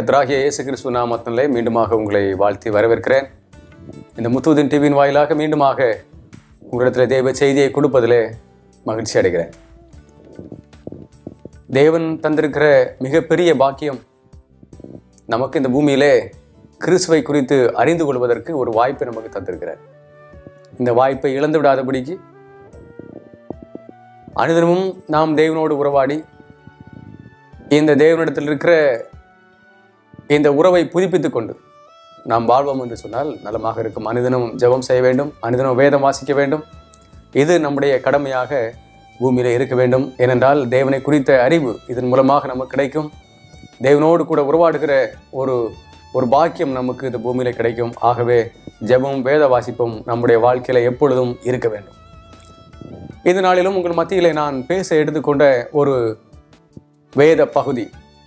கத்ராகிய இயேசு கிறிஸ்துவ நாமத்திலே மீண்டுமாக உங்களை வாழ்த்தி வரவேற்கிறேன் இந்த முத்துவதின் டிவியின் வாயிலாக மீண்டுமாக உங்களிடத்தில் தெய்வ செய்தியை கொடுப்பதிலே மகிழ்ச்சி அடைகிறேன் தேவன் தந்திருக்கிற மிகப்பெரிய பாக்கியம் நமக்கு இந்த பூமியிலே கிறிஸ்துவை குறித்து அறிந்து கொள்வதற்கு ஒரு வாய்ப்பை நமக்கு தந்திருக்கிறார் இந்த வாய்ப்பை இழந்து விடாதபடிக்கு அனுதினமும் நாம் தேவனோடு உறவாடி இந்த தேவனிடத்தில் இருக்கிற இந்த உறவை புதுப்பித்துக் கொண்டு நாம் வாழ்வோம் என்று சொன்னால் நலமாக இருக்கும் அனுதினம் ஜெபம் செய்ய வேண்டும் அனுதினம் வேதம் வாசிக்க வேண்டும் இது நம்முடைய கடமையாக பூமியில இருக்க வேண்டும் ஏனென்றால் தேவனை குறித்த அறிவு இதன் மூலமாக நமக்கு கிடைக்கும் தேவனோடு கூட உறவாடுகிற ஒரு ஒரு பாக்கியம் நமக்கு இந்த பூமியில கிடைக்கும் ஆகவே ஜெபம் வேத வாசிப்பும் நம்முடைய வாழ்க்கையில எப்பொழுதும் இருக்க வேண்டும் இந்த நாளிலும் உங்கள் மத்தியிலே நான் பேச எடுத்துக்கொண்ட ஒரு வேத பகுதி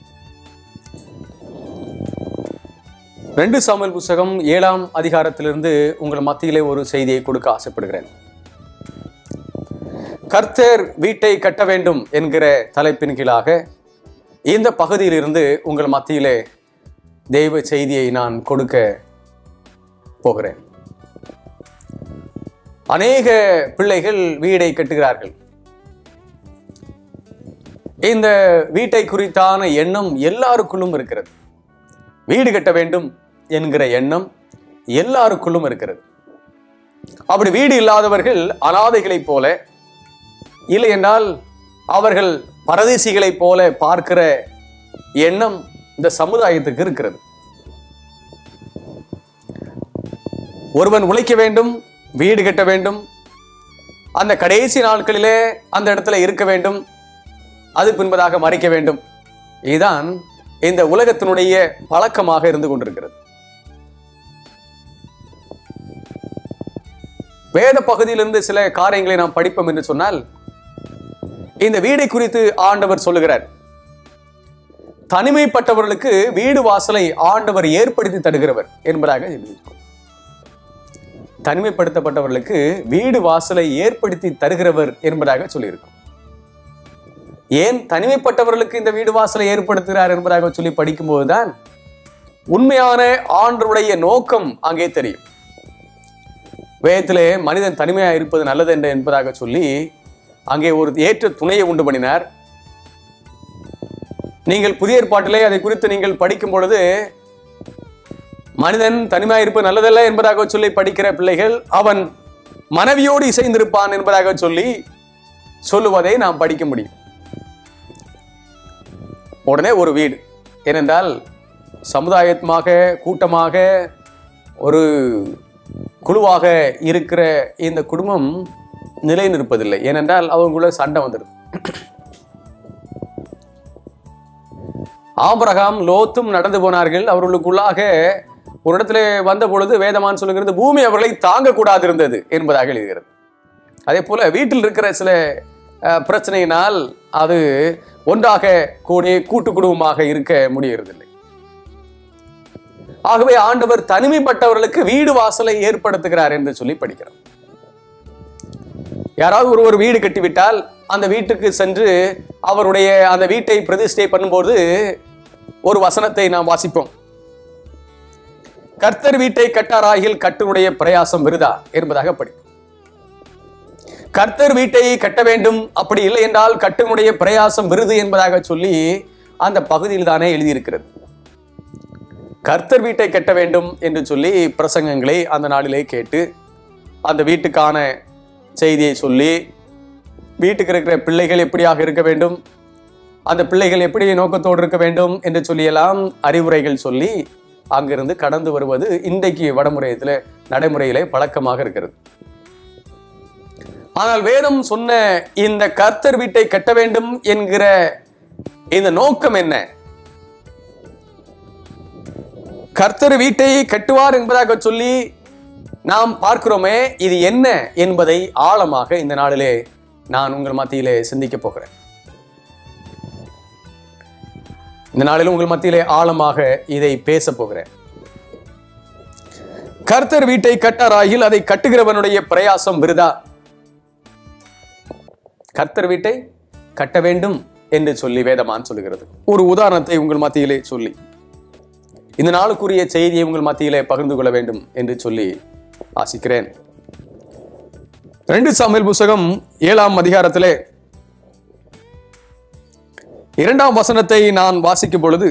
ரெண்டு சாமுவேல் புஸ்தகம் ஏழாம் அதிகாரத்திலிருந்து உங்கள் மத்தியிலே ஒரு செய்தியை கொடுக்க ஆசைப்படுகிறேன் கர்த்தர் வீட்டை கட்ட வேண்டும் என்கிற தலைப்பின் கீழாக இந்த பகுதியிலிருந்து உங்கள் மத்தியிலே தெய்வ செய்தியை நான் கொடுக்க போகிறேன் அநேக பிள்ளைகள் வீடை கட்டுகிறார்கள் இந்த வீட்டை குறித்தான எண்ணம் எல்லாருக்குள்ளும் இருக்கிறது வீடு கட்ட வேண்டும் என்கிற எண்ணம் எல்லாருக்குள்ளும் இருக்கிறது அப்படி வீடு இல்லாதவர்கள் அனாதைகளைப் போல இல்லை என்றால் அவர்கள் பரதேசிகளைப் போல பார்க்கிற எண்ணம் இந்த சமுதாயத்துக்கு இருக்கிறது ஒருவன் உழைக்க வேண்டும் வீடு கட்ட வேண்டும் அந்த கடைசி நாட்களிலே அந்த இடத்துல இருக்க வேண்டும் அது பின்பதாக மறைக்க வேண்டும் இதுதான் இந்த உலகத்தினுடைய பழக்கமாக இருந்து கொண்டிருக்கிறது வேத பகுதியிலிருந்து சில காரியங்களை நாம் படிப்போம் என்று சொன்னால் இந்த வீடை குறித்து ஆண்டவர் சொல்லுகிறார் தனிமைப்பட்டவர்களுக்கு வீடு வாசலை ஆண்டவர் ஏற்படுத்தி தருகிறவர் என்பதாக எழுதியிருக்கும் தனிமைப்படுத்தப்பட்டவர்களுக்கு வீடு வாசலை ஏற்படுத்தி தருகிறவர் என்பதாக சொல்லியிருக்கும் ஏன் தனிமைப்பட்டவர்களுக்கு இந்த வீடு வாசலை ஏற்படுத்துகிறார் என்பதாக சொல்லி படிக்கும்போதுதான் உண்மையான ஆண்டருடைய நோக்கம் அங்கே தெரியும் வேதத்திலே மனிதன் தனிமையா இருப்பது நல்லது என்று என்பதாக சொல்லி அங்கே ஒரு ஏற்ற துணையை உண்டு பண்ணினார் நீங்கள் புதிய ஏற்பாட்டிலே அதை குறித்து நீங்கள் படிக்கும் பொழுது மனிதன் தனிமையா இருப்பது நல்லதல்ல என்பதாக சொல்லி படிக்கிற பிள்ளைகள் அவன் மனைவியோடு இசைந்திருப்பான் என்பதாக சொல்லி சொல்லுவதை நாம் படிக்க முடியும் உடனே ஒரு வீடு ஏனென்றால் சமுதாயமாக கூட்டமாக ஒரு குழுவாக இருக்கிற இந்த குடும்பம் நிலை நிற்பதில்லை ஏனென்றால் அவங்களுக்குள்ள சண்டை வந்துடுது ஆபரகாம் லோத்தும் நடந்து போனார்கள் அவர்களுக்குள்ளாக ஒரு இடத்துல வந்த பொழுது வேதமான் சொல்லுகிறது பூமி அவர்களை தாங்கக்கூடாது இருந்தது என்பதாக எழுதுகிறது அதே போல வீட்டில் இருக்கிற சில அஹ், பிரச்சனையினால் அது ஒன்றாக கூடி கூட்டு குடும்பமாக இருக்க முடியறதில்லை ஆகவே ஆண்டவர் தனிமைப்பட்டவர்களுக்கு வீடு வாசலை ஏற்படுத்துகிறார் என்று சொல்லி படிக்கிறோம் யாராவது ஒரு ஒரு வீடு கட்டிவிட்டால் அந்த வீட்டுக்கு சென்று அவருடைய அந்த வீட்டை பிரதிஷ்டை பண்ணும்போது ஒரு வசனத்தை நாம் வாசிப்போம் கர்த்தர் வீட்டை கட்டாராகில் கட்டனுடைய பிரயாசம் விருதா என்பதாக படிப்போம் கர்த்தர் வீட்டை கட்ட வேண்டும் அப்படி இல்லை என்றால் கட்டனுடைய பிரயாசம் விருது என்பதாக சொல்லி அந்த பகுதியில் தானே எழுதியிருக்கிறது கர்த்தர் வீட்டை கட்ட வேண்டும் என்று சொல்லி பிரசங்கங்களை அந்த நாளிலே கேட்டு அந்த வீட்டுக்கான செய்தியை சொல்லி வீட்டுக்கு இருக்கிற பிள்ளைகள் எப்படியாக இருக்க வேண்டும் அந்த பிள்ளைகள் எப்படி நோக்கத்தோடு இருக்க வேண்டும் என்று சொல்லியெல்லாம் அறிவுரைகள் சொல்லி அங்கிருந்து கடந்து வருவது இன்றைக்கு வடமுறையத்தில் நடைமுறையிலே பழக்கமாக இருக்கிறது ஆனால் வேதம் சொன்ன இந்த கர்த்தர் வீட்டை கட்ட வேண்டும் என்கிற இந்த நோக்கம் என்ன கர்த்தர் வீட்டை கட்டுவார் என்பதாக சொல்லி நாம் பார்க்கிறோமே இது என்ன என்பதை ஆழமாக இந்த நாளிலே நான் உங்கள் மத்தியிலே சிந்திக்க போகிறேன் இந்த நாளிலும் உங்கள் மத்தியிலே ஆழமாக இதை பேச போகிறேன் கர்த்தர் வீட்டை கட்டாராயில் அதை கட்டுகிறவனுடைய பிரயாசம் விருதா கர்த்தர் வீட்டை கட்ட வேண்டும் என்று சொல்லி வேதமான் சொல்லுகிறது ஒரு உதாரணத்தை உங்கள் மத்தியிலே சொல்லி இந்த நாளுக்குரிய செய்தியை உங்கள் மத்தியிலே பகிர்ந்து கொள்ள வேண்டும் என்று சொல்லி ஆசிக்கிறேன் ரெண்டு சாமுவேல் புஸ்தகம் ஏழாம் அதிகாரத்திலே இரண்டாம் வசனத்தை நான் வாசிக்கும் பொழுது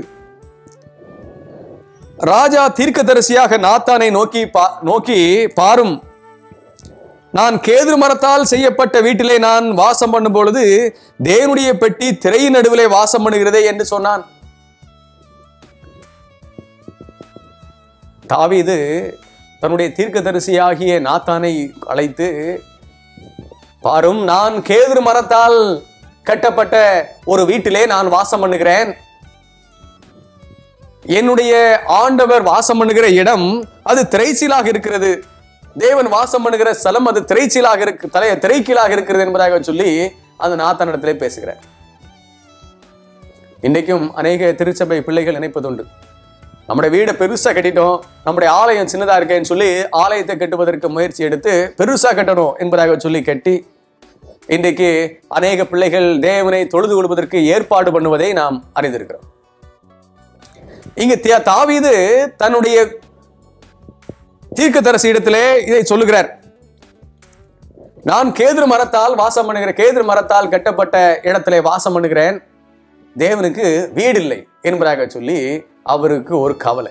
ராஜா தீர்க்கதரிசியாக நாத்தானை நோக்கி பா நோக்கி பாரும் நான் கேது மரத்தால் செய்யப்பட்ட வீட்டிலே நான் வாசம் பண்ணும் பொழுது தேவனுடைய பெட்டி திரையின் நடுவிலே வாசம் பண்ணுகிறதே என்று சொன்னான் தாவீது தன்னுடைய தீர்க்கதரிசியாகிய நாத்தானை அழைத்து பாரும் நான் கேது மரத்தால் கட்டப்பட்ட ஒரு வீட்டிலே நான் வாசம் பண்ணுகிறேன் என்னுடைய ஆண்டவர் வாசம் பண்ணுகிற இடம் அது திரைச்சீலாக இருக்கிறது தேவன் வாசம் பண்ணுகிற ஸ்தலம் அது திரைச்சீலாக இருக்கு தலைய திரைக்கீழாக இருக்கிறது என்பதாக சொல்லி அந்த நாத்தனிடத்திலே பேசுகிறேன் இன்றைக்கும் அநேக திருச்சபை பிள்ளைகள் நினைப்பதுண்டு நம்முடைய வீடை பெருசா கட்டிட்டோம் நம்முடைய ஆலயம் சின்னதா இருக்கேன்னு சொல்லி ஆலயத்தை கட்டுவதற்கு முயற்சி எடுத்து பெருசா கட்டணும் என்பதாக சொல்லி கட்டி இன்றைக்கு அநேக பிள்ளைகள் தேவனை தொழுது கொள்வதற்கு ஏற்பாடு பண்ணுவதை நாம் அறிந்திருக்கிறோம் இங்க தியா- தாவீது தன்னுடைய தீர்க்கதரிசி இடத்திலே இதை சொல்லுகிறார் நான் கேதுரு மரத்தால் வாசம் பண்ணுகிற கேதுரு மரத்தால் கட்டப்பட்ட இடத்திலே வாசம் பண்ணுகிறேன் தேவனுக்கு வீடு இல்லை என்பதாக சொல்லி அவருக்கு ஒரு கவலை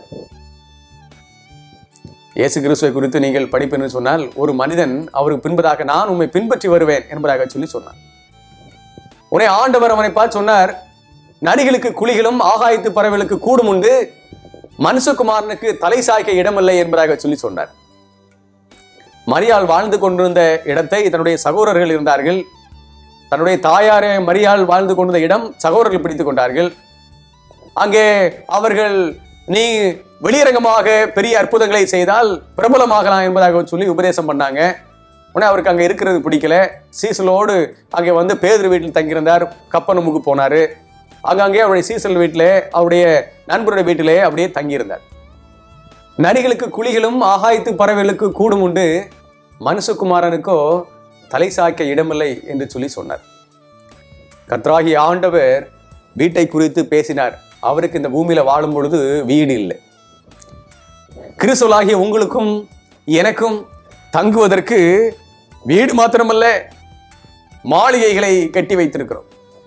இயேசு கிறிஸ்துவை குறித்து நீங்கள் படிப்பென்று சொன்னால் ஒரு மனிதன் அவருக்கு பின்பதாக நான் உம்மை பின்பற்றி வருவேன் என்பதாக சொல்லி சொன்னார் உடனே ஆண்டவர் அவனை பார்த்து சொன்னார் நரிகளுக்கு குழிகளும் ஆகாயத்து பறவைகளுக்கு கூடும் உண்டு மனுஷகுமாரனுக்கு தலை சாய்க்க இடமில்லை என்பதாக சொல்லி சொன்னார் மரியாள் வாழ்ந்து கொண்டிருந்த இடத்தை தன்னுடைய சகோதரர்கள் இருந்தார்கள் தன்னுடைய தாயாரே மரியாள் வாழ்ந்து கொண்டிருந்த இடம் சகோதரர்கள் பிடித்துக் கொண்டார்கள் அங்கே அவர்கள் நீ வெளியரங்கமாக பெரிய அற்புதங்களை செய்தால் பிரபலமாகலாம் என்பதாக சொல்லி உபதேசம் பண்ணாங்க உடனே அவருக்கு அங்கே இருக்கிறது பிடிக்கல சீசலோடு அங்கே வந்து பேதர் வீட்டில் தங்கியிருந்தார் கப்பனமுக்கு போனார் அங்கங்கே அவருடைய சீசல் வீட்டிலே அவருடைய நண்பருடைய வீட்டிலே அப்படியே தங்கியிருந்தார் நரிகளுக்கு குழிகளும் ஆகாயத்து பறவைகளுக்கு கூடும் உண்டு மனுஷகுமாரனுக்கோ தலை சாய்க்க இடமில்லை என்று சொல்லி சொன்னார் கர்த்தராகிய ஆண்டவர் வீட்டை குறித்து பேசினார் அவருக்கு இந்த பூமியில வாழும் பொழுது வீடு இல்லை கிறிஸ்துவலாகிய உங்களுக்கும் எனக்கும் தங்குவதற்கு வீடு மாத்திரமல்ல மாளிகைகளை கட்டி வைத்திருக்கிறோம்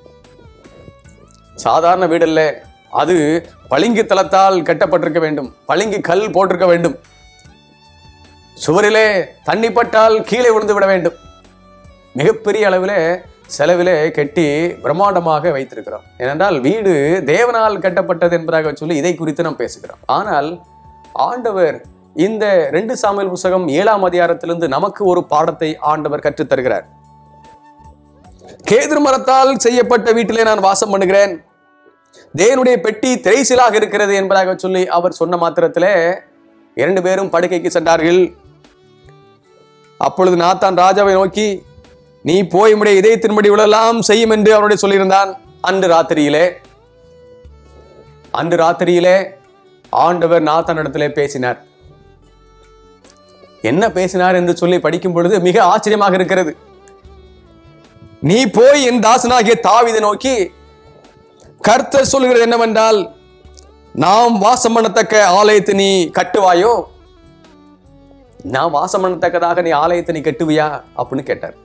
சாதாரண வீடு அல்ல அது பளிங்கு தளத்தால் கட்டப்பட்டிருக்க வேண்டும் பளிங்கு கல் போட்டிருக்க வேண்டும் சுவரிலே தண்ணி பட்டால் கீழே விழுந்து விட வேண்டும் மிகப்பெரிய அளவிலே செலவிலே கட்டி பிரம்மாண்டமாக வைத்திருக்கிறோம் ஏனென்றால் வீடு தேவனால் கட்டப்பட்டது என்பதாக சொல்லி இதை குறித்து நாம் பேசுகிறோம் ஆனால் ஆண்டவர் இந்த ரெண்டு சாமுவேல் புஸ்தகம் ஏழாம் அதிகாரத்திலிருந்து நமக்கு ஒரு பாடத்தை ஆண்டவர் கற்றுத் தருகிறார் கேதுரு மரத்தால் செய்யப்பட்ட வீட்டிலே நான் வாசம் பண்ணுகிறேன் தேவனுடைய பெட்டி திரைசிலாக இருக்கிறது என்பதாக சொல்லி அவர் சொன்ன மாத்திரத்திலே இரண்டு பேரும் படுக்கைக்கு சென்றார்கள் அப்பொழுது நாத்தான் ராஜாவை நோக்கி நீ போய் உடைய இதயத்தின்படி விழலாம் செய்யும் என்று அவருடைய சொல்லியிருந்தான் அன்று ராத்திரியிலே அன்று ராத்திரியிலே ஆண்டவர் நாத்தானிடத்திலே பேசினார் என்ன பேசினார் என்று சொல்லி படிக்கும் பொழுது மிக ஆச்சரியமாக இருக்கிறது நீ போய் என் தாசனாகிய தாவீதை நோக்கி கர்த்தர் சொல்கிறது என்னவென்றால் நாம் வாசம் பண்ணத்தக்க ஆலயத்தை நீ கட்டுவாயோ நான் வாசம் பண்ணத்தக்கதாக நீ ஆலயத்தை நீ கட்டுவியா அப்படின்னு கேட்டார்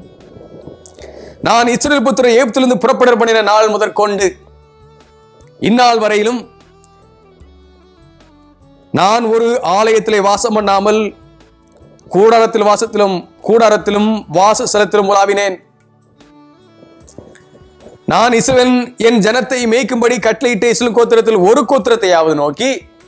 நான் இஸ்ரேல் புத்திர ஏப்திலிருந்து புறப்பட பண்ணின நாள் முதற்கொண்டு இந்நாள் வரையிலும் நான் ஒரு ஆலயத்திலே வாசம் பண்ணாமல் கூடாரத்தில் வாசத்திலும் கூடாரத்திலும் வாசஸ்தலத்திலும் உலாவினேன் நான் இசுவன் என் ஜனத்தை மேய்க்கும்படி கட்டளையிட்ட இஸ்லும் கோத்திரத்தில் ஒரு கோத்திரத்தையாவது நோக்கி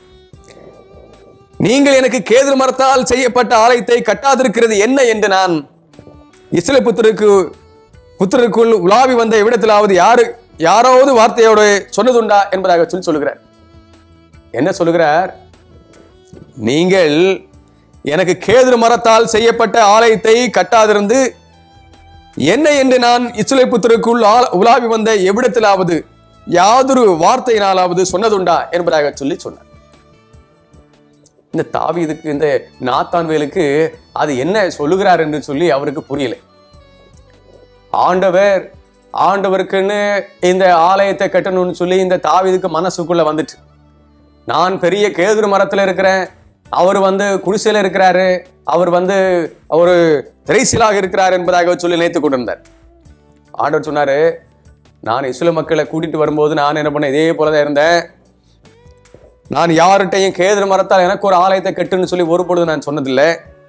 நீங்கள் எனக்கு கேது மரத்தால் செய்யப்பட்ட ஆலயத்தை கட்டாதிருக்கிறது என்ன என்று நான் இஸ்ரேல் புத்திருக்கு புத்திரருக்குள் உலாவி வந்த இவ்விடத்திலாவது யாரு யாராவது வார்த்தையோடு சொன்னதுண்டா என்பதாக சொல்லி சொல்லுகிறார் என்ன சொல்லுகிறார் நீங்கள் எனக்கு கேது மரத்தால் செய்யப்பட்ட ஆலயத்தை கட்டாதிருந்து என்ன என்று நான் இஸ்ரேல் புத்திரருக்குள் ஆ- உலாவி வந்த எவ்விடத்திலாவது யாதொரு வார்த்தையினாலாவது சொன்னதுண்டா என்பதாக சொல்லி சொன்னார் இந்த தாவீதுக்கு இந்த நாத்தான்வேலுக்கு அது என்ன சொல்லுகிறார் என்று சொல்லி அவருக்கு புரியலை ஆண்டவர் ஆண்டவருக்குன்னு இந்த ஆலயத்தை கட்டணும்னு சொல்லி இந்த தாவீதுக்கு மனசுக்குள்ள வந்துட்டு நான் பெரிய கேதுரு மரத்துல இருக்கிறேன் அவர் வந்து குடிசையில இருக்கிறாரு அவர் வந்து ஒரு திரைசீலாக இருக்கிறார் என்பதாக சொல்லி நினைத்துக் கொண்டிருந்தார் ஆண்டவர் சொன்னாரு நான் இஸ்ல மக்களை கூட்டிட்டு வரும்போது நான் என்ன பண்ணேன் இதே போலதான் இருந்தேன் நான் யார்கிட்டையும் கேதுரு மரத்தால் எனக்கு ஒரு ஆலயத்தை கட்டுன்னு சொல்லி ஒரு பொழுது நான் சொன்னதில்லை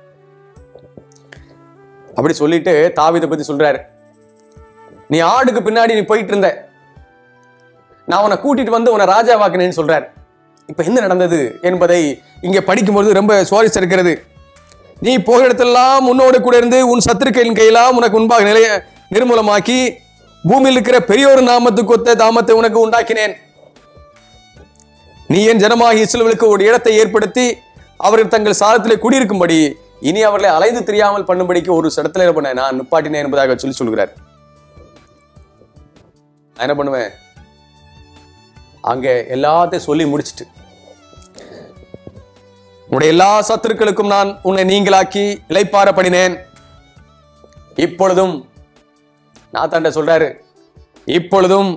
அப்படி சொல்லிட்டு தாவீதை பத்தி சொல்றாரு நீ ஆடுக்கு பின்னாடி நீ போயிட்டு இருந்த நான் உன்னை கூட்டிட்டு வந்து உன்னை ராஜாவாக்கினேன்னு சொல்றார் இப்ப என்ன நடந்தது என்பதை இங்க படிக்கும்போது ரொம்ப சுவாரஸ்யம் இருக்கிறது நீ போகிற இடத்தெல்லாம் உன்னோடு கூட இருந்து உன் சத்துருக்களின் கையெல்லாம் உனக்கு முன்பாக நிலைய நிர்மூலமாக்கி பூமியில் இருக்கிற பெரியோர் நாமத்துக்கு ஒத்த தாமத்தை உனக்கு உண்டாக்கினேன் நீ என் ஜனமாகி இஸ்ரவேலுக்கு ஒரு இடத்தை ஏற்படுத்தி அவர்கள் தங்கள் சாதத்திலே குடியிருக்கும்படி இனி அவர்களை அலைந்து தெரியாமல் பண்ணும்படிக்கு ஒரு இடத்துல என்ன பண்ணேன் நான் நிப்பாட்டினேன் என்பதாக சொல்லி சொல்கிறார் நான் என்ன பண்ணுவேன் அங்க எல்லாத்தையும் சொல்லி முடிச்சிட்டு உன்னுடைய எல்லா சத்துருக்களுக்கும் நான் உன்னை நீங்களாக்கி இளைப்பார பண்ணினேன் இப்பொழுதும் நாத்தாண்ட சொல்றாரு இப்பொழுதும்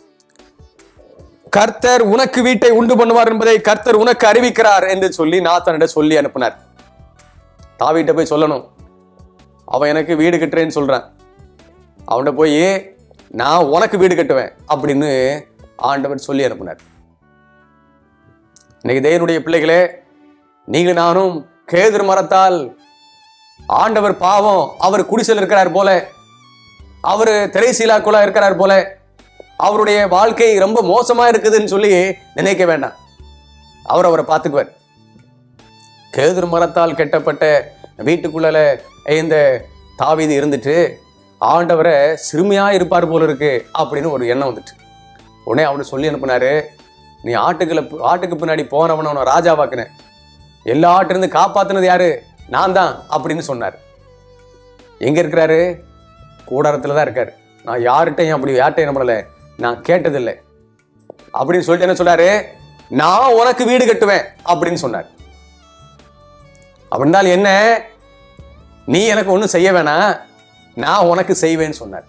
கர்த்தர் உனக்கு வீட்டை உண்டு பண்ணுவார் என்பதை கர்த்தர் உனக்கு அறிவிக்கிறார் என்று சொல்லி நாத்தானிட சொல்லி அனுப்பினார் தாவீட்ட போய் சொல்லணும் அவன் எனக்கு வீடு கட்டுறேன்னு சொல்றான் அவன்கிட்ட போய் நான் உனக்கு வீடு கட்டுவேன் அப்படின்னு ஆண்டவர் சொல்லி அனுப்பினார் இன்னைக்கு தேவனுடைய பிள்ளைகளே நீங்க நானும் கேதுரு மரத்தால் ஆண்டவர் பாவம் அவர் குடிசையில் இருக்கிறார் போல அவர் திரைசீலாக்குள்ள இருக்கிறார் போல அவருடைய வாழ்க்கை ரொம்ப மோசமா இருக்குதுன்னு சொல்லி நினைக்க வேண்டாம் அவர் அவரை பார்த்துக்குவார் கேதுரு மரத்தால் கெட்டப்பட்ட வீட்டுக்குள்ள இந்த தாவீது இருந்துட்டு ஆண்டவரை சிறுமையா இருப்பார் போல இருக்கு அப்படின்னு ஒரு எண்ணம் வந்துட்டு உடனே அவனை சொல்லி அனுப்புனாரு நீ ஆட்டுக்குள்ள ஆட்டுக்கு பின்னாடி போனவன உன ராஜாவாக்குனேன் எல்லா ஆட்டிலிருந்து காப்பாத்துனது யாரு நான் தான் அப்படின்னு சொன்னார் எங்க இருக்கிறாரு கூடாரத்துல தான் இருக்காரு நான் யார்கிட்டையும் அப்படி யார்கிட்டையும் என்ன பண்ணல நான் கேட்டதில்லை அப்படின்னு சொல்லிட்டு என்ன சொன்னாரு நான் உனக்கு வீடு கட்டுவேன் அப்படின்னு சொன்னார் அப்படின்னால் என்ன நீ எனக்கு ஒன்றும் செய்ய வேணாம் நான் உனக்கு செய்வேன்னு சொன்னார்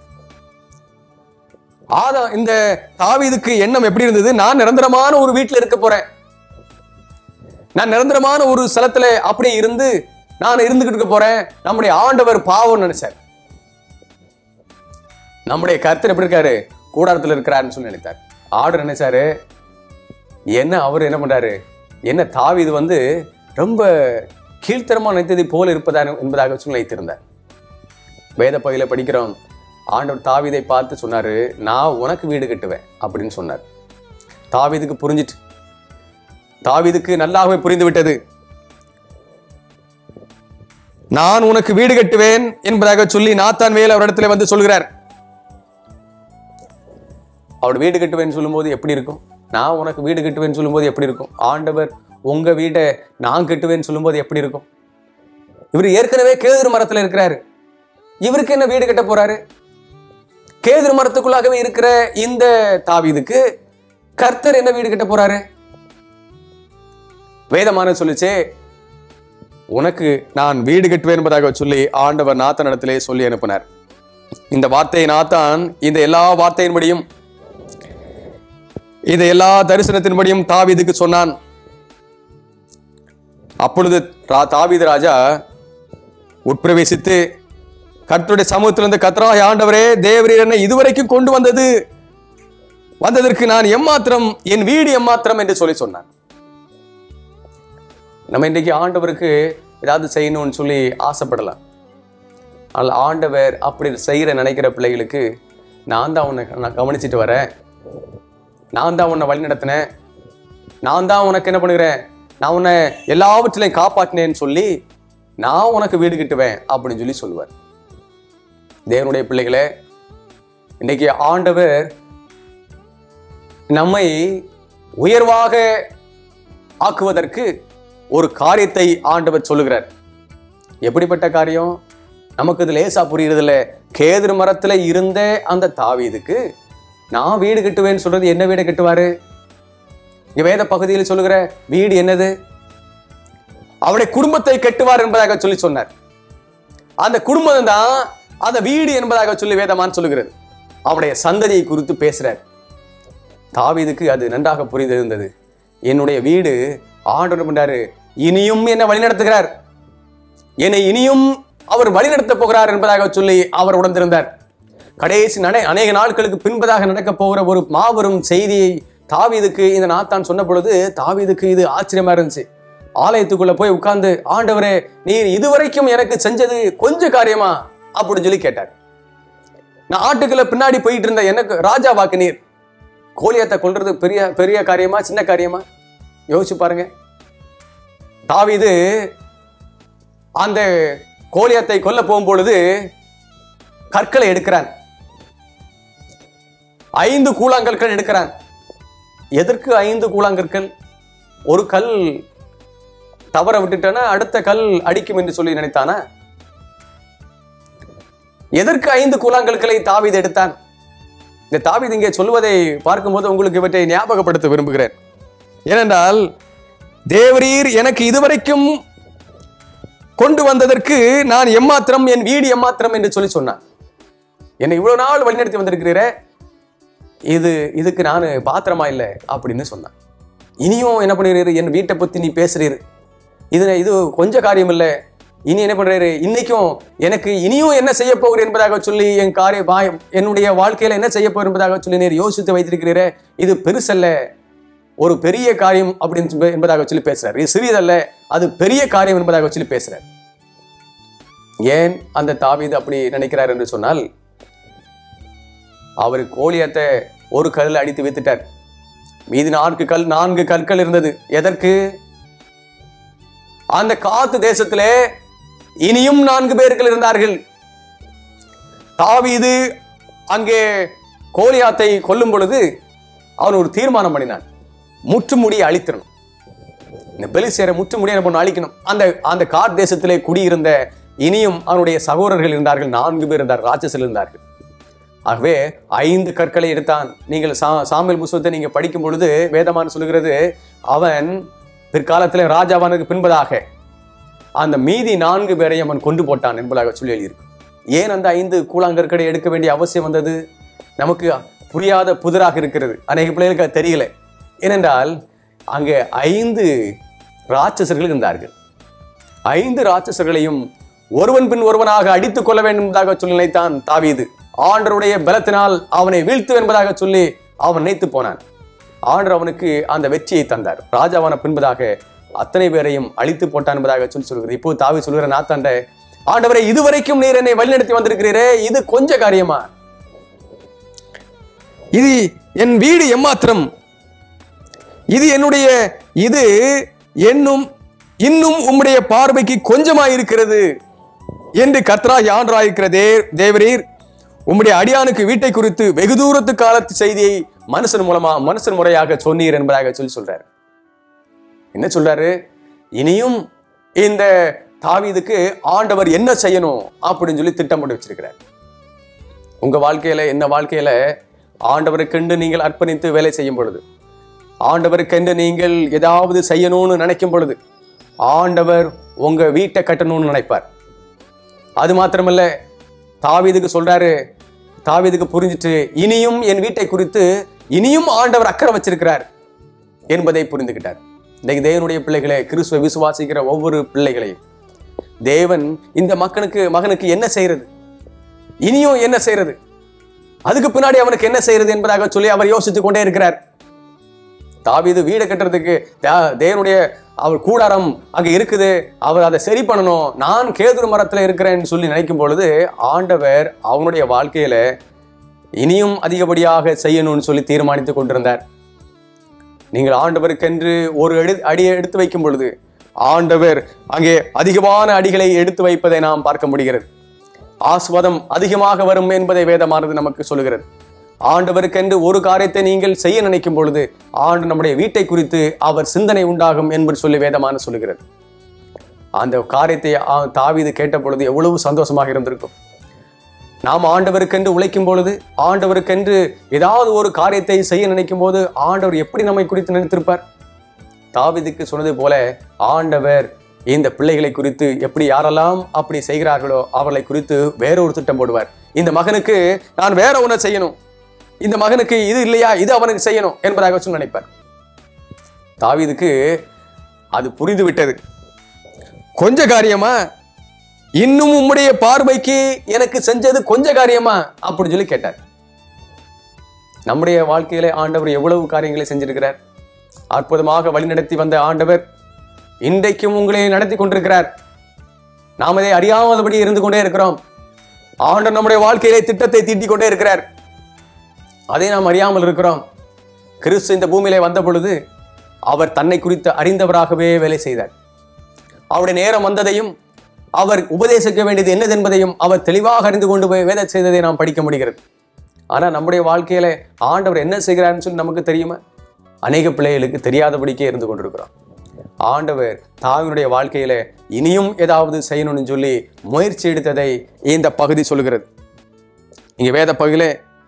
ஆதா இந்த தாவீதுக்கு எண்ணம் எப்படி இருந்தது நான் நிரந்தரமான ஒரு வீட்டில் இருக்க போறேன் நான் நிரந்தரமான ஒரு ஸ்தலத்துல அப்படியே இருந்து நான் இருந்துகிட்டு இருக்க போறேன் நம்முடைய ஆண்டவர் பாவம் நினைச்சார் நம்முடைய கர்த்தர் எப்படி இருக்காரு கூடாரத்தில் இருக்கிறாருன்னு சொல்லி நினைத்தார் ஆர்டர் நினைச்சாரு என்ன அவர் என்ன பண்றாரு என்ன தாவீது வந்து ரொம்ப கீழ்த்தரமா நினைத்ததை போல இருப்பதாக என்பதாக சொல்லி நினைத்திருந்தார் வேத பகுதியில படிக்கிறோம் ஆண்டவர் தாவீதை பார்த்து சொன்னாரு நான் உனக்கு வீடு கட்டுவேன் அப்படின்னு சொன்னார் தாவீதுக்கு புரிஞ்சிட்டு தாவீதுக்கு நல்லாவே புரிந்து விட்டது நான் உனக்கு வீடு கட்டுவேன் என்பதாக சொல்லி நாத்தான் வேல் அவரிடத்துல வந்து சொல்கிறார் அவர் வீடு கட்டுவேன்னு சொல்லும்போது எப்படி இருக்கும் நான் உனக்கு வீடு கட்டுவேன்னு சொல்லும்போது எப்படி இருக்கும் ஆண்டவர் உங்க வீட்டை நான் கட்டுவேன்னு சொல்லும்போது எப்படி இருக்கும் இவர் ஏற்கனவே கேதுரு மரத்துல இருக்கிறாரு இவருக்கு என்ன வீடு கட்ட போறாரு கேதுரு மரத்துக்குள்ளாகவே இருக்கிற இந்த தாவீதுக்கு கர்த்தர் என்ன வீடு கட்ட போறாரு வேதமான சொல்லுச்சே உனக்கு நான் வீடு கட்டுவேன் என்பதாக சொல்லி ஆண்டவர் நாத்தனிடத்திலே சொல்லி அனுப்பினார் இந்த வார்த்தையை நாத்தான் இந்த எல்லா வார்த்தையின்படியும் இந்த எல்லா தரிசனத்தின்படியும் தாவீதுக்கு சொன்னான் அப்பொழுது ரா- தாவீது ராஜா உட்பிரவேசித்து கர்த்தருடைய சமூகத்திலிருந்து கர்த்தராகிய ஆண்டவரே தேவரீர் என்னை இதுவரைக்கும் கொண்டு வந்தது வந்ததற்கு நான் எம்மாத்திரம் என் வீடு எம்மாத்திரம் என்று சொல்லி சொன்னான் நம்ம இன்றைக்கு ஆண்டவருக்கு ஏதாவது செய்யணும்னு சொல்லி ஆசைப்படலாம் ஆனால் ஆண்டவர் அப்படி செய்கிற நினைக்கிற பிள்ளைகளுக்கு நான் தான் உன்னை நான் கவனிச்சிட்டு வரேன் நான் தான் உன்னை வழி நடத்தினேன் நான் தான் உனக்கு என்ன பண்ணுகிறேன் நான் உன்னை எல்லாவற்றிலையும் காப்பாற்றினேன்னு சொல்லி நான் உனக்கு வீடு கட்டுவேன் அப்படின்னு சொல்லி சொல்லுவார் தேவனுடைய பிள்ளைகளே இன்னைக்கு ஆண்டவர் நம்மை உயர்வாக ஆக்குவதற்கு ஒரு காரியத்தை ஆண்டவர் சொல்லுகிறார் எப்படிப்பட்ட காரியம் நமக்கு இது லேசா புரியுறதில்ல கேதுரு மரத்துல இருந்த அந்த தாவீதுக்கு நான் வீடு கட்டுவேன்னு சொல்றது என்ன வீடு கட்டுவாரு இங்க வேத பகுதியில் சொல்லுகிற வீடு என்னது அவருடைய குடும்பத்தை கட்டுவார் என்பதாக சொல்லி சொன்னார் அந்த குடும்பம் தான் அந்த வீடு என்பதாக சொல்லி வேதமான் சொல்லுகிறது அவருடைய சந்ததியை குறித்து பேசுறார் தாவீதுக்கு அது நன்றாக புரிந்திருந்தது என்னுடைய வீடு ஆண்டவர் பண்றாரு இனியும் என்னை வழிநடத்துகிறார் என்னை இனியும் அவர் வழிநடத்த போகிறார் என்பதாக சொல்லி அவர் உணர்ந்திருந்தார் கடைசி நடை அநேக நாட்களுக்கு பின்பதாக நடக்க போகிற ஒரு மாபெரும் செய்தியை தாவீதுக்கு இந்த நாத்தான் சொன்ன பொழுது தாவீதுக்கு இது ஆச்சரியமா இருந்துச்சு ஆலயத்துக்குள்ள போய் உட்கார்ந்து ஆண்டவரே நீர் இதுவரைக்கும் எனக்கு செஞ்சது கொஞ்ச காரியமா அப்படின்னு சொல்லி கேட்டார் நான் ஆட்டுக்குள்ள பின்னாடி போயிட்டு இருந்த எனக்கு ராஜா வாக்கு நீர் கோலியத்தை கொல்றது பெரிய பெரிய காரியமா சின்ன காரியமா யோசிச்சு பாருங்க தாவீது அந்த கோலியத்தை கொல்ல போகும் பொழுது கற்களை எடுக்கிறான் ஐந்து கூழாங்கற்கள் எடுக்கிறான் எதற்கு ஐந்து கூழாங்கற்கள் ஒரு கல் தவற விட்டுட்டனா அடுத்த கல் அடிக்கும் என்று சொல்லி நினைத்தானா எதற்கு ஐந்து கூழாங்கற்களை தாவீது எடுத்தான் இந்த தாவீது இங்கே சொல்லுவதை பார்க்கும்போது உங்களுக்கு இவற்றை ஞாபகப்படுத்த விரும்புகிறேன் ஏனென்றால் தேவரீர் எனக்கு இதுவரைக்கும் கொண்டு வந்ததற்கு நான் எம்மாத்திரம் என் வீடு எம்மாத்திரம் என்று சொல்லி சொன்னான் என்னை இவ்வளவு நாள் வழிநடத்தி வந்திருக்கிறீரே இது இதுக்கு நான் பாத்திரமா இல்லை அப்படின்னு சொன்னான் இனியும் என்ன பண்ணுறீரு என் வீட்டை பத்தி நீ பேசுறீரு இது இது கொஞ்ச காரியம் இல்லை இனி என்ன பண்றாரு இன்னைக்கும் எனக்கு இனியும் என்ன செய்ய போகிறேன் என்பதாக சொல்லி என் காரிய வாய் என்னுடைய வாழ்க்கையில என்ன செய்ய போகிறேன் என்பதாக சொல்லி நீர் யோசித்து வைத்திருக்கிறீரே இது பெருசல்ல ஒரு பெரிய காரியம் அப்படின்னு சொல்லி- என்பதாக சொல்லி பேசுறாரு இது சிறியதல்ல அது பெரிய காரியம் என்பதாக சொல்லி பேசுறார் ஏன் அந்த தாவீது அப்படி நினைக்கிறார் என்று சொன்னால் அவர் கோலியத்தை ஒரு கல்லில் அடித்து வித்துட்டார் மீதி நான்கு கல் நான்கு கற்கள் இருந்தது எதற்கு அந்த காத்து தேசத்திலே இனியும் நான்கு பேர்கள் இருந்தார்கள் தாவீது அங்கே கோலியாத்தை கொல்லும் பொழுது அவன் ஒரு தீர்மானம் பண்ணினான் முற்றுமுடியை அழித்திரணும் இந்த பெலிசேரை முற்றுமுடியை என்ன பண்ணணும் அழிக்கணும் அந்த அந்த காட் தேசத்திலே குடியிருந்த இனியும் அவனுடைய சகோதரர்கள் இருந்தார்கள் நான்கு பேர் இருந்தார்கள் ராட்சசர்கள் இருந்தார்கள் ஆகவே ஐந்து கற்களை எடுத்தான் நீங்கள் சா சாமியல் புஸ்தகத்தை நீங்க படிக்கும் பொழுது வேதமான் சொல்லுகிறது அவன் பிற்காலத்தில் ராஜாவானுக்கு பின்பதாக அந்த மீதி நான்கு பேரையும் அவன் கொண்டு போட்டான் என்பதாக சொல்லி எழுதியிருக்கு ஏன் அந்த ஐந்து கூழாங்கற்களை எடுக்க வேண்டிய அவசியம் வந்தது நமக்கு புரியாத புதிராக இருக்கிறது அநேக பிள்ளைகளுக்கு அது தெரியல ஏனென்றால் அங்கே ஐந்து ராட்சசர்கள் இருந்தார்கள் ஐந்து ராட்சசர்களையும் ஒருவன் பின் ஒருவனாக அடித்துக் கொள்ள வேண்டும் என்பதாக சொல்லி நினைத்தான் தாவீது ஆண்டருடைய பலத்தினால் அவனை வீழ்த்து என்பதாக சொல்லி அவன் நினைத்து போனான் ஆண்டர் அவனுக்கு அந்த வெற்றியை தந்தார் ராஜாவான பின்பதாக அத்தனை பேரையும் அழித்து போட்டான் என்பதாக சொல்லி சொல்கிறது இப்போ தாவி சொல்கிற நாத்தாண்ட ஆண்டவரை இதுவரைக்கும் நீர் என்னை வழிநடத்தி வந்திருக்கிறீரே இது கொஞ்ச காரியமா இது என் வீடு எம்மாத்திரம் இது என்னுடைய இது என்னும் இன்னும் உம்முடைய பார்வைக்கு கொஞ்சமாய் இருக்கிறது என்று கர்த்தராய் ஆண்டராயிருக்கிற தே தேவரீர் உம்முடைய அடியானுக்கு வீட்டை குறித்து வெகு தூரத்து காலத்து செய்தியை மனுஷன் மூலமா மனுஷன் முறையாக சொன்னீர் என்பதாக சொல்லி சொல்றாரு என்ன சொல்றாரு இனியும் இந்த தாவீதுக்கு ஆண்டவர் என்ன செய்யணும் அப்படின்னு சொல்லி திட்டம் போட்டு வச்சிருக்கிறார் உங்க வாழ்க்கையில என்ன வாழ்க்கையில ஆண்டவருக்கென்று நீங்கள் அர்ப்பணித்து வேலை செய்யும் பொழுது ஆண்டவருக்கென்று நீங்கள் ஏதாவது செய்யணும்னு நினைக்கும் பொழுது ஆண்டவர் உங்க வீட்டை கட்டணும்னு நினைப்பார் அது மாத்திரமல்ல தாவீதுக்கு சொல்றாரு தாவீதுக்கு புரிஞ்சிட்டு இனியும் என் வீட்டை குறித்து இனியும் ஆண்டவர் அக்கறை வச்சிருக்கிறார் என்பதை புரிந்துகிட்டார் இன்னைக்கு தேவனுடைய பிள்ளைகளே கிறிஸ்துவ விசுவாசிக்கிற ஒவ்வொரு பிள்ளைகளையும் தேவன் இந்த மக்களுக்கு மகனுக்கு என்ன செய்யறது இனியும் என்ன செய்யறது அதுக்கு பின்னாடி அவனுக்கு என்ன செய்யறது என்பதாக சொல்லி அவர் யோசித்துக் கொண்டே இருக்கிறார் தாவீது வீடை கட்டுறதுக்கு தே- தேவனுடைய அவர் கூடாரம் அங்க இருக்குது அவர் அதை சரி பண்ணணும் நான் கேதுரு மரத்துல இருக்கிறேன்னு சொல்லி நினைக்கும் பொழுது ஆண்டவர் அவனுடைய வாழ்க்கையில இனியும் அதிகப்படியாக செய்யணும்னு சொல்லி தீர்மானித்துக் கொண்டிருந்தார் நீங்கள் ஆண்டவருக்கென்று ஒரு எடு அடியை எடுத்து வைக்கும் பொழுது ஆண்டவர் அங்கே அதிகமான அடிகளை எடுத்து வைப்பதை நாம் பார்க்க முடிகிறது ஆஸ்வாதம் அதிகமாக வரும் என்பதை வேதமானது நமக்கு சொல்லுகிறது ஆண்டவருக்கென்று ஒரு காரியத்தை நீங்கள் செய்ய நினைக்கும் பொழுது ஆண்டு நம்முடைய வீட்டை குறித்து அவர் சிந்தனை உண்டாகும் என்பது சொல்லி வேதமான சொல்லுகிறது அந்த காரியத்தை ஆ- தாவீது கேட்ட பொழுது எவ்வளவு சந்தோஷமாக இருந்திருக்கும் நாம் ஆண்டவருக்கென்று உழைக்கும் பொழுது ஆண்டவருக்கென்று ஏதாவது ஒரு காரியத்தை செய்ய நினைக்கும் போது ஆண்டவர் எப்படி நம்மை குறித்து நினைத்திருப்பார் தாவீதுக்கு சொன்னது போல ஆண்டவர் இந்த பிள்ளைகளை குறித்து எப்படி யாரெல்லாம் அப்படி செய்கிறார்களோ அவர்களை குறித்து வேறொரு திட்டம் போடுவார் இந்த மகனுக்கு நான் வேற ஒன்றை செய்யணும் இந்த மகனுக்கு இது இல்லையா இது அவனுக்கு செய்யணும் என்பதாக சொல்லி நினைப்பார் தாவீதுக்கு அது புரிந்து விட்டது கொஞ்ச காரியமா இன்னும் உம்முடைய பார்வைக்கு எனக்கு செஞ்சது கொஞ்ச காரியமா அப்படின்னு சொல்லி கேட்டார் நம்முடைய வாழ்க்கையில ஆண்டவர் எவ்வளவு காரியங்களை செஞ்சிருக்கிறார் அற்புதமாக வழிநடத்தி வந்த ஆண்டவர் இன்றைக்கும் உங்களை நடத்தி கொண்டிருக்கிறார் நாம் அதை அறியாதபடி இருந்து கொண்டே இருக்கிறோம் ஆண்டவர் நம்முடைய வாழ்க்கையிலே திட்டத்தை தீட்டிக் கொண்டே இருக்கிறார் அதை நாம் அறியாமல் இருக்கிறோம் கிறிஸ்து இந்த பூமியிலே வந்த பொழுது அவர் தன்னை குறித்து அறிந்தவராகவே வேலை செய்தார் அவருடைய நேரம் வந்ததையும் அவர் உபதேசிக்க வேண்டியது என்னதென்பதையும் அவர் தெளிவாக அறிந்து கொண்டு போய் வேலை செய்ததை நாம் படிக்க முடிகிறது ஆனா நம்முடைய வாழ்க்கையில ஆண்டவர் என்ன செய்கிறார்னு சொல்லி நமக்கு தெரியுமா அநேக பிள்ளைகளுக்கு தெரியாதபடிக்கே இருந்து கொண்டிருக்கிறோம் ஆண்டவர் தாவினுடைய வாழ்க்கையில இனியும் ஏதாவது செய்யணும்னு சொல்லி முயற்சி எடுத்ததை இந்த பகுதி சொல்லுகிறது இங்க வேத பகுதியில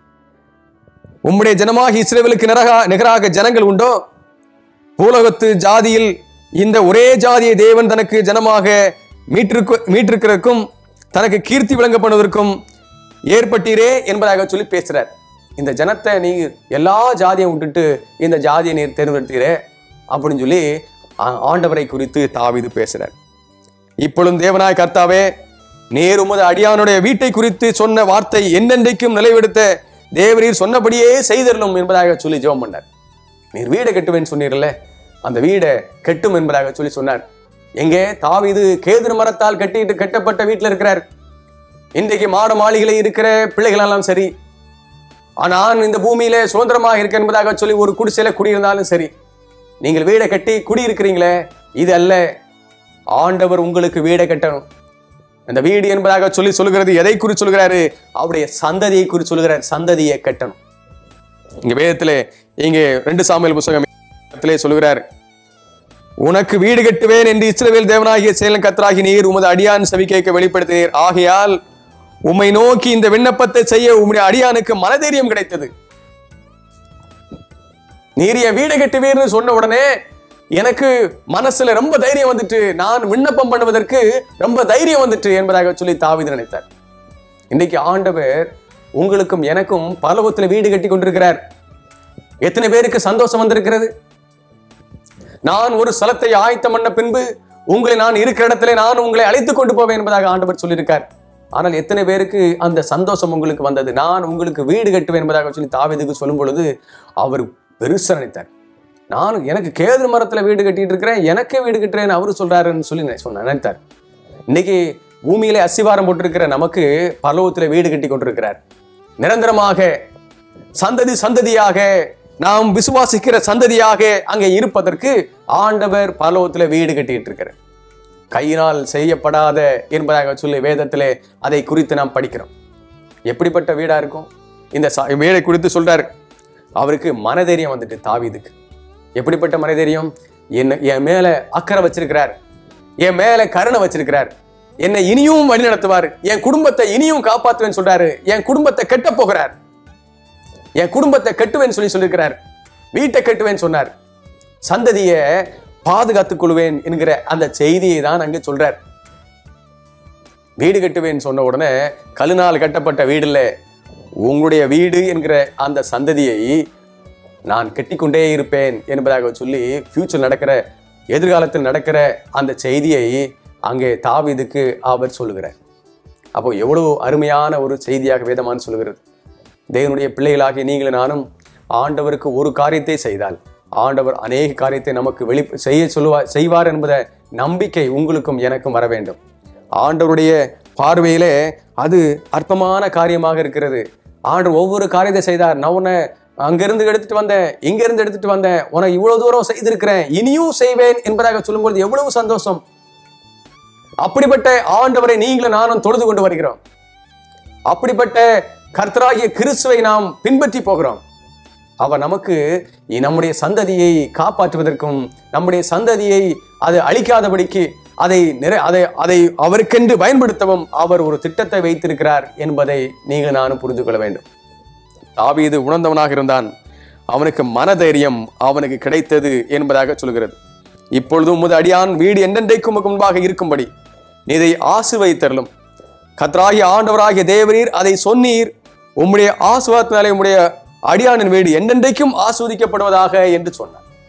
உம்முடைய ஜனமாகி இஸ்ரேவேலுக்கு நிகராக நிகராக ஜனங்கள் உண்டோ பூலகத்து ஜாதியில் இந்த ஒரே ஜாதியை தேவன் தனக்கு ஜனமாக மீட்டிருக்கு மீட்டிருக்கிறதுக்கும் தனக்கு கீர்த்தி விளங்க பண்ணுவதற்கும் ஏற்பட்டீரே என்பதாக சொல்லி பேசுறார் இந்த ஜனத்தை நீ எல்லா ஜாதியும் விட்டுட்டு இந்த ஜாதியை நீர் தேர்ந்தெடுத்தீரே அப்படின்னு சொல்லி ஆ- ஆண்டவரை குறித்து தாவீது பேசுறார் இப்பொழுதும் தேவனாய் கர்த்தாவே நேர் உமது அடியானுடைய வீட்டை குறித்து சொன்ன வார்த்தை என்னென்றைக்கும் நிலைவெடுத்த தேவரீர் சொன்னபடியே செய்தரணும் என்பதாக சொல்லி ஜெபம் பண்ணார் நீர் வீடை கட்டுவேன்னு சொன்னீர்ல அந்த வீடை கெட்டும் என்பதாக சொல்லி சொன்னார் எங்கே தாவீது கேதுரு மரத்தால் கட்டிட்டு கட்டப்பட்ட வீட்டில் இருக்கிறார் இன்றைக்கு மாட மாளிகையில் இருக்கிற பிள்ளைகள் எல்லாம் சரி நான் இந்த பூமியில சுதந்திரமாக இருக்கேன் என்பதாக சொல்லி ஒரு குடிசையில குடியிருந்தாலும் சரி நீங்கள் வீடை கட்டி குடியிருக்கிறீங்களே இது அல்ல ஆண்டவர் உங்களுக்கு வீடை கட்டணும் அந்த வீடு என்பதாக சொல்லி சொல்லுகிறது எதை குறித்து சொல்கிறாரு அவருடைய சந்ததியை குறித்து சொல்கிறார் சந்ததியை கட்டணும் இங்க வேதத்திலே இங்க ரெண்டு சாமுவேல் புஸ்தகத்திலே சொல்லுகிறார் உனக்கு வீடு கட்டுவேன் என்று இஸ்ரவேல் தேவனாகிய சேலம் கத்தராகி நீர் உமது அடியான் செவி கேட்க வெளிப்படுத்தினீர் ஆகையால் உம்மை நோக்கி இந்த விண்ணப்பத்தை செய்ய உம்முடைய அடியானுக்கு மனதைரியம் கிடைத்தது நீர் என் வீடு கட்டுவீர்னு சொன்ன உடனே எனக்கு மனசுல ரொம்ப தைரியம் வந்துட்டு நான் விண்ணப்பம் பண்ணுவதற்கு ரொம்ப தைரியம் வந்துட்டு என்பதாக சொல்லி தாவீது நினைத்தார் இன்னைக்கு ஆண்டவர் உங்களுக்கும் எனக்கும் பரலோகத்துல வீடு கட்டி கொண்டிருக்கிறார் எத்தனை பேருக்கு சந்தோஷம் வந்திருக்கிறது நான் ஒரு ஸ்தலத்தை ஆயத்தம் பண்ண பின்பு உங்களை நான் இருக்கிற இடத்துல நான் உங்களை அழைத்துக் கொண்டு போவேன் என்பதாக ஆண்டவர் சொல்லியிருக்கார் ஆனால் எத்தனை பேருக்கு அந்த சந்தோஷம் உங்களுக்கு வந்தது நான் உங்களுக்கு வீடு கட்டுவேன் என்பதாக சொல்லி தாவீதுக்கு சொல்லும் பொழுது அவர் பெருசா நினைத்தார் நான் எனக்கு கேது மரத்துல வீடு கட்டிட்டு இருக்கிறேன் எனக்கே வீடு கட்டுறேன்னு அவரு சொல்றாருன்னு சொல்லி நினை- சொன்ன நினைத்தார் இன்னைக்கு பூமியிலே அசிவாரம் போட்டிருக்கிற நமக்கு பரலோகத்துல வீடு கட்டி கொண்டிருக்கிறார் நிரந்தரமாக சந்ததி சந்ததியாக நாம் விசுவாசிக்கிற சந்ததியாக அங்கே இருப்பதற்கு ஆண்டவர் பரலோகத்துல வீடு கட்டிட்டு இருக்கிறார் கையினால் செய்யப்படாத என்பதாக சொல்லி வேதத்திலே அதை குறித்து நாம் படிக்கிறோம் எப்படிப்பட்ட வீடா இருக்கும் இந்த ச- வீடை குறித்து சொல்றாரு அவருக்கு மனதைரியம் வந்துட்டு தாவீதுக்கு எப்படிப்பட்ட மனதைரியம் என்ன என் மேல அக்கறை வச்சிருக்கிறார் என் மேல கருணை வச்சிருக்கிறார் என்னை இனியும் வழி நடத்துவார் என் குடும்பத்தை இனியும் காப்பாத்துவேன்னு சொல்றாரு என் குடும்பத்தை கெட்ட போகிறார் என் குடும்பத்தை கட்டுவேன்னு சொல்லி சொல்லியிருக்கிறார் வீட்டை கட்டுவேன்னு சொன்னார் சந்ததியை பாதுகாத்துக் கொள்வேன் என்கிற அந்த செய்தியை தான் அங்கே சொல்றார் வீடு கட்டுவேன்னு சொன்ன உடனே கல்லுனால் கட்டப்பட்ட வீடு இல்ல உங்களுடைய வீடு என்கிற அந்த சந்ததியை நான் கட்டிக்கொண்டே இருப்பேன் என்பதாக சொல்லி ஃபியூச்சர் நடக்கிற எதிர்காலத்தில் நடக்கிற அந்த செய்தியை அங்கே தாவீதுக்கு அவர் சொல்லுகிறார் அப்போ எவ்வளவு அருமையான ஒரு செய்தியாக வேதமான் சொல்லுகிறது தேவனுடைய பிள்ளைகளாகிய நீங்களும் நானும் ஆண்டவருக்கு ஒரு காரியத்தை செய்தால் ஆண்டவர் அநேக காரியத்தை நமக்கு வெளி செய்ய சொல்லுவார் செய்வார் என்பத நம்பிக்கை உங்களுக்கும் எனக்கும் வர வேண்டும் ஆண்டவருடைய பார்வையிலே அது அற்பமான காரியமாக இருக்கிறது ஆண்டவர் ஒவ்வொரு காரியத்தை செய்தார் நான் உன்னை அங்கிருந்து எடுத்துட்டு வந்தேன் இங்கிருந்து எடுத்துட்டு வந்தேன் உனக்கு இவ்வளவு தூரம் செய்திருக்கிறேன் இனியும் செய்வேன் என்பதாக சொல்லும்போது எவ்வளவு சந்தோஷம் அப்படிப்பட்ட ஆண்டவரை நீங்களும் நானும் தொழுது கொண்டு வருகிறோம் அப்படிப்பட்ட கர்த்தராகிய கிறிஸ்துவை நாம் பின்பற்றி போகிறோம் அவர் நமக்கு நம்முடைய சந்ததியை காப்பாற்றுவதற்கும் நம்முடைய சந்ததியை அது அழிக்காதபடிக்கு அதை நிறை அதை அதை அவருக்கென்று பயன்படுத்தவும் அவர் ஒரு திட்டத்தை வைத்திருக்கிறார் என்பதை நீங்கள் நானும் புரிந்து கொள்ள வேண்டும் தாவீது உணர்ந்தவனாக இருந்தான் அவனுக்கு மனதைரியம் அவனுக்கு கிடைத்தது என்பதாக சொல்கிறது இப்பொழுது உமது அடியான் வீடு என்றென்றைக்கும் உமக்கு முன்பாக இருக்கும்படி நீ இதை ஆசிர்வதித்தரலும் கத்ராகிய ஆண்டவராகிய தேவரீர் அதை சொன்னீர் உம்முடைய ஆசுவாத்தினாலே உம்முடைய அடியானின் வீடு என்றென்றைக்கும் ஆஸ்வதிக்கப்படுவதாக என்று சொன்னார்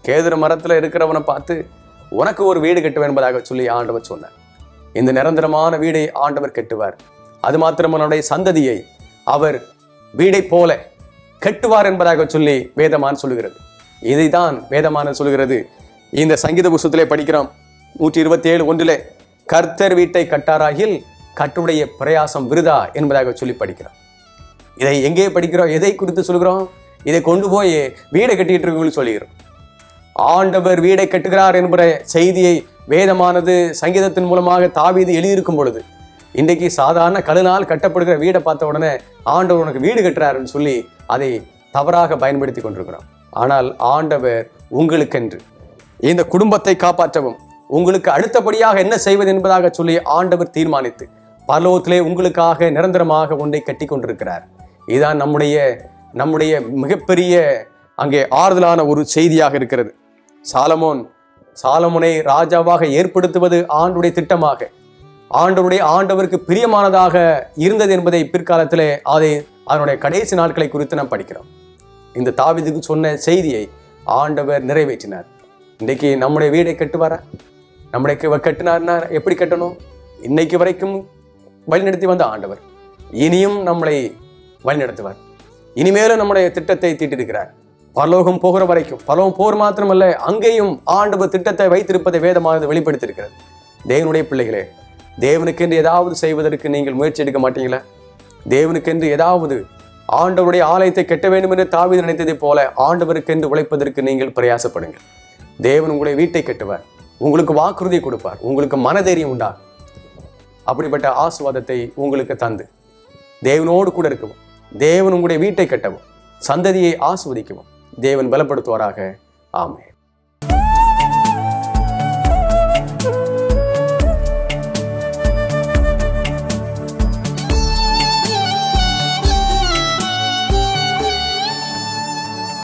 கேதுர மரத்துல இருக்கிறவனை பார்த்து உனக்கு ஒரு வீடு கட்டுவேன் என்பதாக சொல்லி ஆண்டவர் சொன்னார் இந்த நிரந்தரமான வீடை ஆண்டவர் கட்டுவார் அது மாத்திரமல்ல அவனுடைய சந்ததியை அவர் வீடை போல கட்டுவார் என்பதாக சொல்லி வேதமான் சொல்லுகிறது இதைதான் வேதமான சொல்லுகிறது இந்த சங்கீத புஸ்தத்திலே படிக்கிறோம் நூற்றி இருபத்தி ஏழு ஒன்றிலே கர்த்தர் வீட்டை கட்டாராகில் கட்டுடைய பிரயாசம் விருதா என்பதாக சொல்லி படிக்கிறோம் இதை எங்கே படிக்கிறோம் எதை குறித்து சொல்கிறோம் இதை கொண்டு போய் வீடை கட்டிட்டு இருக்கவங்களுக்கு சொல்லுகிறோம் ஆண்டவர் வீடை கட்டுகிறார் என்கிற செய்தியை வேதமானது சங்கீதத்தின் மூலமாக தாவீது எழுதியிருக்கும் பொழுது இன்றைக்கு சாதாரண கழுனால் கட்டப்படுகிற வீடை பார்த்த உடனே ஆண்டவர் உனக்கு வீடு கட்டுறாருன்னு சொல்லி அதை தவறாக பயன்படுத்தி கொண்டிருக்கிறோம் ஆனால் ஆண்டவர் உங்களுக்கென்று இந்த குடும்பத்தை காப்பாற்றவும் உங்களுக்கு அடுத்தபடியாக என்ன செய்வது என்பதாக சொல்லி ஆண்டவர் தீர்மானித்து பரலோகத்திலே உங்களுக்காக நிரந்தரமாக ஒன்றை கட்டி கொண்டிருக்கிறார் இதுதான் நம்முடைய நம்முடைய மிகப்பெரிய அங்கே ஆறுதலான ஒரு செய்தியாக இருக்கிறது சாலமோன் சாலமோனை ராஜாவாக ஏற்படுத்துவது ஆண்டுடைய திட்டமாக ஆண்டவருடைய ஆண்டவருக்கு பிரியமானதாக இருந்தது என்பதை பிற்காலத்திலே அதை அதனுடைய கடைசி நாட்களை குறித்து நாம் படிக்கிறோம் இந்த தாவீதுக்கு சொன்ன செய்தியை ஆண்டவர் நிறைவேற்றினார் இன்றைக்கு நம்முடைய வீடை கட்டுவாரா நம்முடைய க- கட்டினார்னா எப்படி கட்டணும் இன்னைக்கு வரைக்கும் வழிநடத்தி வந்த ஆண்டவர் இனியும் நம்மளை வழிநடத்துவார் இனிமேலும் நம்முடைய திட்டத்தை தீட்டிருக்கிறார் பரலோகம் போகிற வரைக்கும் பரலோகம் போர் மாத்திரமல்ல அங்கேயும் ஆண்டவர் திட்டத்தை வைத்திருப்பதை வேதமானது வெளிப்படுத்தியிருக்கிறது தேவனுடைய பிள்ளைகளே தேவனுக்கென்று ஏதாவது செய்வதற்கு நீங்கள் முயற்சி எடுக்க மாட்டீங்களா தேவனுக்கென்று ஏதாவது ஆண்டவருடைய ஆலயத்தை கட்ட வேண்டும் என்று தாவீது நினைத்ததைப் போல ஆண்டவருக்கென்று உழைப்பதற்கு நீங்கள் பிரயாசப்படுங்கள் தேவன் உங்களுடைய வீட்டை கட்டுவார் உங்களுக்கு வாக்குறுதி கொடுப்பார் உங்களுக்கு மனதைரியம் உண்டாகும் அப்படிப்பட்ட ஆசுவாதத்தை உங்களுக்கு தந்து தேவனோடு கூட இருக்கவும் தேவன் உங்களுடைய வீட்டை கட்டவும் சந்ததியை ஆஸ்வதிக்கவும் தேவன் பலப்படுத்துவாராக ஆமென்